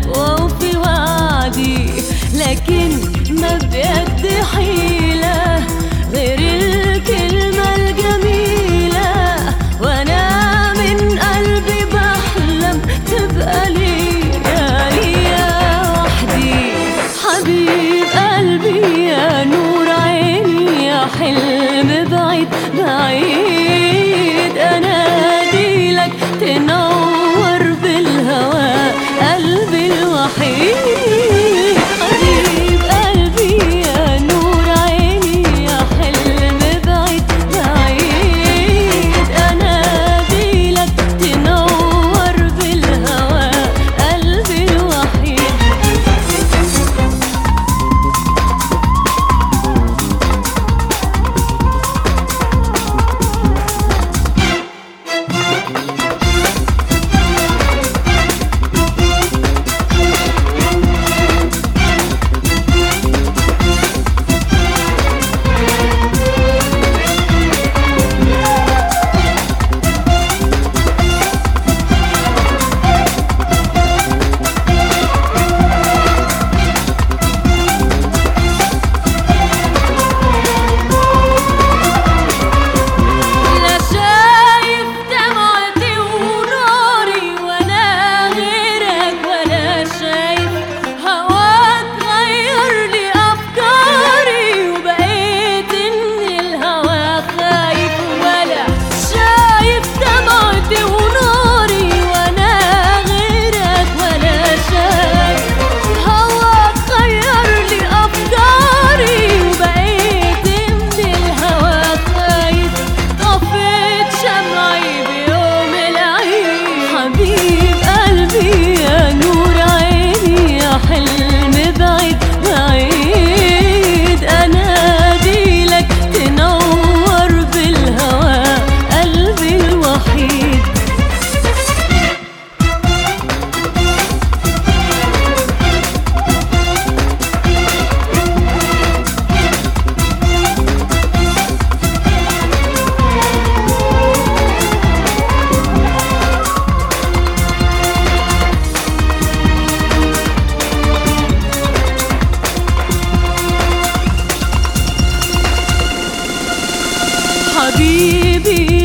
وأوفي وعدي لكن ما بيد حيلة غير الكلمة الجميلة وأنا من قلبي بحلم تبقى ليا ليا وحدي حبيب قلبي يا نور عيني يا حلم بعيد بعيد أنادي لك تنور بالهوى قلبي الوحيد حبيب قلبي يا نور عيني يا حلم بعيد بعيد أنادي لك تنور بالهوى قلبي الوحيد لا شايف دمعتي وناري ولا غيرك ولا شايف هواك غير لي افكاري وبقيت من الهوا خايف ولا شايف دمعتي وناري وانا غيرك ولا شايف هواك غير لي افكاري وبقيت من الهوا خايف طفيت شمعي بيوم العيد حبيب قلبي يا نور عيني يا حلم بعيد بعيد انادي لك تنور بالهوى قلبي الوحيد حبيبي